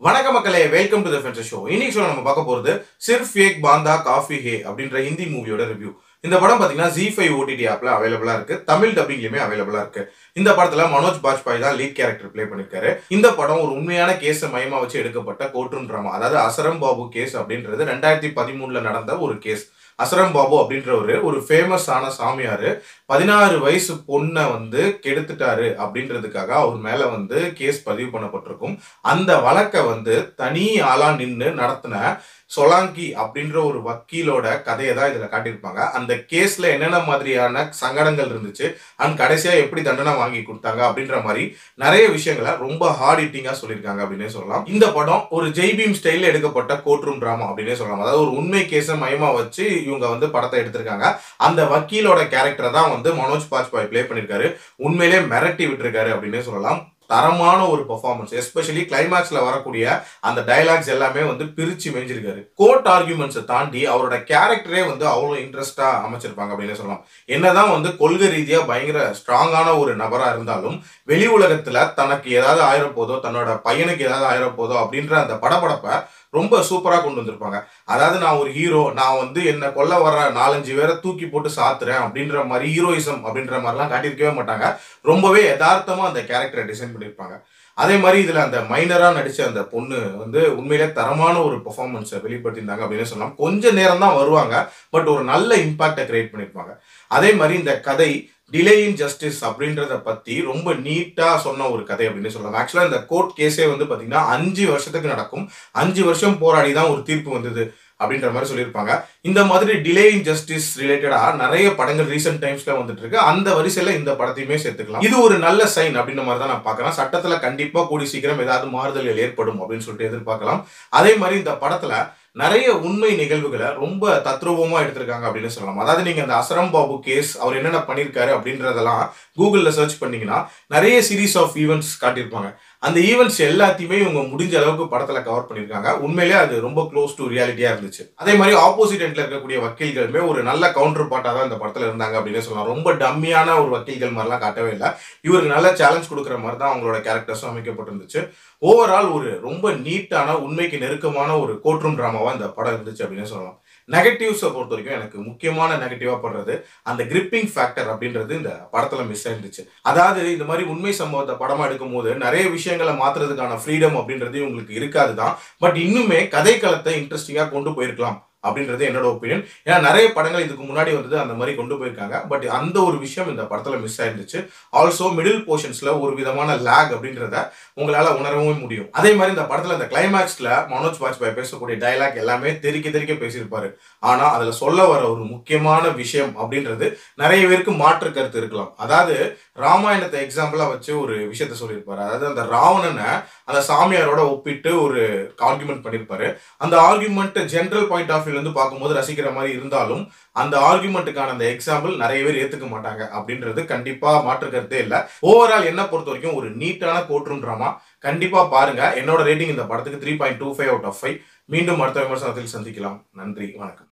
வணக்க மக்களே welcome to the Fencer show இன்னைக்கு ஷோ நம்ம பார்க்க போறது சிர்ஃப் ஏக் பாந்தா காஃபி ஹே அப்படின்ற ஹிந்தி மூவியோட ரிவ்யூ இந்த படம் பாத்தீங்கன்னா ஜி ஃபைவ் ஓடிடி ஆப்ல அவைலபிளா இருக்கு தமிழ் டப்பிங்லயுமே அவைலபிளா இருக்கு இந்த படத்துல மனோஜ் பாஜ்பாய் தான் லீட் கேரக்டர் ப்ளே பண்ணிருக்காரு இந்த படம் ஒரு உண்மையான கேஸை மையமா வச்சு எடுக்கப்பட்ட கோர்ட்ரூம் ட்ராமா அதாவது அசரம் பாபு கேஸ் அப்படின்றது ரெண்டாயிரத்தி பதிமூணுல நடந்த ஒரு கேஸ் அசரம் பாபு அப்படின்றவரு ஒரு ஃபேமஸான சாமியாரு பதினாறு வயசு பொண்ணை வந்து கெடுத்துட்டாரு அப்படின்றதுக்காக அவர் மேல வந்து கேஸ் பதிவு பண்ணப்பட்டிருக்கும் அந்த வழக்கை வந்து தனி ஆளா நின்று நடத்தின சொலாங்கி அப்படின்ற ஒரு வக்கீலோட கதையை தான் இதுல காட்டியிருப்பாங்க அந்த கேஸ்ல என்னென்ன மாதிரியான சங்கடங்கள் இருந்துச்சு அண்ட் கடைசியா எப்படி தண்டனை வாங்கி கொடுத்தாங்க அப்படின்ற மாதிரி நிறைய விஷயங்களை ரொம்ப ஹார்ட் ஹிட்டிங்கா சொல்லியிருக்காங்க அப்படின்னே சொல்லலாம் இந்த படம் ஒரு ஜெய்பீம் ஸ்டைல்ல எடுக்கப்பட்ட கோர்ட்ரூம் டிராமா அப்படின்னே சொல்லலாம் அதாவது ஒரு உண்மை கேஸை மையமா வச்சு இவங்க வந்து படத்தை எடுத்திருக்காங்க அந்த வக்கீலோட கேரக்டரை தான் வந்து மனோஜ் பாஜ்பாய் ப்ளே பண்ணிருக்காரு உண்மையிலே மிரட்டி விட்டுருக்காரு அப்படின்னே சொல்லலாம் தரமான ஒரு பெர்ஃபார்மன்ஸ் எஸ்பெஷலி கிளைமேக்ஸ்ல வரக்கூடிய அந்த டயலாக்ஸ் எல்லாமே வந்து பிரிச்சு மேய்ஞ்சிருக்காரு கோர்ட் ஆர்குமெண்ட்ஸை தாண்டி அவரோட கேரக்டரே வந்து அவ்வளோ இன்ட்ரெஸ்டா அமைச்சிருப்பாங்க அப்படின்னு சொல்லலாம் என்னதான் வந்து கொள்கை ரீதியா பயங்கர ஸ்ட்ராங்கான ஒரு நபரா இருந்தாலும் வெளி உலகத்துல தனக்கு ஏதாவது ஆயிரம் போதோ தன்னோட பையனுக்கு ஏதாவது ஆயிரம் போதோ அப்படின்ற அந்த படபடப்பை ரொம்ப சூப்பரா கொண்டு வந்திருப்பாங்க அதாவது நான் ஒரு ஹீரோ நான் வந்து என்ன கொல்ல வர நாலஞ்சு பேரை தூக்கி போட்டு சாத்துறேன் அப்படின்ற மாதிரி ஹீரோயிசம் அப்படின்ற மாதிரிலாம் காட்டியிருக்கவே மாட்டாங்க ரொம்பவே யதார்த்தமா அந்த கேரக்டரை டிசைன் பண்ணியிருப்பாங்க அதே மாதிரி இதுல அந்த மைனரா நடிச்ச அந்த பொண்ணு வந்து உண்மையிலே தரமான ஒரு பெர்ஃபார்மன்ஸை வெளிப்படுத்தியிருந்தாங்க அப்படின்னு சொல்லலாம் கொஞ்ச நேரம் தான் வருவாங்க பட் ஒரு நல்ல இம்பாக்டை கிரியேட் பண்ணியிருப்பாங்க அதே மாதிரி இந்த கதை டிலே இன் ஜஸ்டிஸ் அப்படின்றத பத்தி ரொம்ப நீட்டா சொன்ன ஒரு கதை அப்படின்னு சொல்லலாம் ஆக்சுவலா இந்த கோர்ட் கேஸே வந்து பாத்தீங்கன்னா அஞ்சு வருஷத்துக்கு நடக்கும் அஞ்சு வருஷம் போராடி தான் ஒரு தீர்ப்பு வந்தது அப்படின்ற மாதிரி சொல்லியிருப்பாங்க இந்த மாதிரி டிலே இன் ஜஸ்டிஸ் ரிலேட்டடா நிறைய படங்கள் ரீசெண்ட் டைம்ஸ்ல வந்துட்டு இருக்கு அந்த வரிசையில இந்த படத்தையுமே சேர்த்துக்கலாம் இது ஒரு நல்ல சைன் அப்படின்ற மாதிரி தான் நான் பார்க்கறேன் சட்டத்துல கண்டிப்பா கூடி சீக்கிரம் ஏதாவது மாறுதல்கள் ஏற்படும் அப்படின்னு சொல்லிட்டு எதிர்பார்க்கலாம் அதே மாதிரி இந்த படத்துல நிறைய உண்மை நிகழ்வுகளை ரொம்ப தத்ரூபமா எடுத்திருக்காங்க அப்படின்னு சொல்லலாம் அதாவது நீங்க அந்த அசரம் பாபு கேஸ் அவர் என்னென்ன பண்ணியிருக்காரு அப்படின்றதெல்லாம் கூகுள்ல சர்ச் பண்ணீங்கன்னா நிறைய சீரீஸ் ஆஃப் ஈவெண்ட்ஸ் காட்டியிருப்பாங்க அந்த ஈவெண்ட்ஸ் எல்லாத்தையுமே இவங்க முடிஞ்ச அளவுக்கு படத்துல கவர் பண்ணியிருக்காங்க உண்மையிலே அது ரொம்ப க்ளோஸ் டு ரியாலிட்டியா இருந்துச்சு அதே மாதிரி ஆப்போசிட் எண்ட்ல இருக்கக்கூடிய வக்கீல்களுமே ஒரு நல்ல கவுண்டர் பார்ட்டா தான் இந்த படத்துல இருந்தாங்க அப்படின்னு சொல்லலாம் ரொம்ப டம்மியான ஒரு வக்கீல்கள் மாதிரிலாம் காட்டவே இல்லை இவருக்கு நல்ல சேலஞ்ச் கொடுக்குற மாதிரி தான் அவங்களோட கேரக்டர்ஸும் அமைக்கப்பட்டிருந்துச்சு ஓவரால் ஒரு ரொம்ப நீட்டான உண்மைக்கு நெருக்கமான ஒரு கோர்ட்ரூம் டிராமாவா இந்த படம் இருந்துச்சு அப்படின்னு சொல்லலாம் நெகட்டிவ்ஸை பொறுத்த வரைக்கும் எனக்கு முக்கியமான நெகட்டிவா படுறது அந்த கிரிப்பிங் ஃபேக்டர் அப்படின்றது இந்த படத்துல மிஸ் ஆயிருந்துச்சு அதாவது இந்த மாதிரி உண்மை சம்பவத்தை படமா எடுக்கும் போது நிறைய விஷயங்களை மாத்துறதுக்கான ஃப்ரீடம் அப்படின்றது உங்களுக்கு இருக்காது தான் பட் இன்னுமே கதைக்களத்தை இன்ட்ரெஸ்டிங்கா கொண்டு போயிருக்கலாம் அப்படின்றது என்னோட ஒப்பீனியன் ஏன்னா நிறைய படங்கள் இதுக்கு முன்னாடி வந்தது அந்த மாதிரி கொண்டு போயிருக்காங்க பட் அந்த ஒரு விஷயம் இந்த படத்துல மிஸ் ஆயிருந்துச்சு ஆல்சோ மிடில் போர்ஷன்ஸ்ல ஒரு விதமான லேக் அப்படின்றத உங்களால உணரவும் முடியும் அதே மாதிரி இந்த படத்துல இந்த கிளைமேக்ஸ்ல மனோஜ் பாஜ்பாய் பேசக்கூடிய டைலாக் எல்லாமே தெறிக்க தெறிக்க பேசியிருப்பாரு ஆனா அதுல சொல்ல வர ஒரு முக்கியமான விஷயம் அப்படின்றது நிறைய பேருக்கு மாற்று கருத்து இருக்கலாம் அதாவது ராமாயணத்தை எக்ஸாம்பிளா வச்சு ஒரு விஷயத்த சொல்லியிருப்பாரு அதாவது அந்த ராவணனை அந்த சாமியாரோட ஒப்பிட்டு ஒரு ஆர்குமெண்ட் பண்ணியிருப்பாரு அந்த ஆர்குமெண்ட் ஜென்ரல் பாயிண்ட் ஆஃப் வியூல இருந்து பார்க்கும்போது ரசிக்கிற மாதிரி இருந்தாலும் அந்த ஆர்குமெண்ட்டுக்கான அந்த எக்ஸாம்பிள் நிறைய பேர் ஏத்துக்க மாட்டாங்க அப்படின்றது கண்டிப்பா மாற்று கருத்தே இல்லை ஓவரால் என்ன பொறுத்த வரைக்கும் ஒரு நீட்டான கோட்ரூம் ட்ராமா கண்டிப்பா பாருங்க என்னோட ரேட்டிங் இந்த படத்துக்கு three point two five out of five மீண்டும் அடுத்த விமர்சனத்தில் சந்திக்கலாம் நன்றி வணக்கம்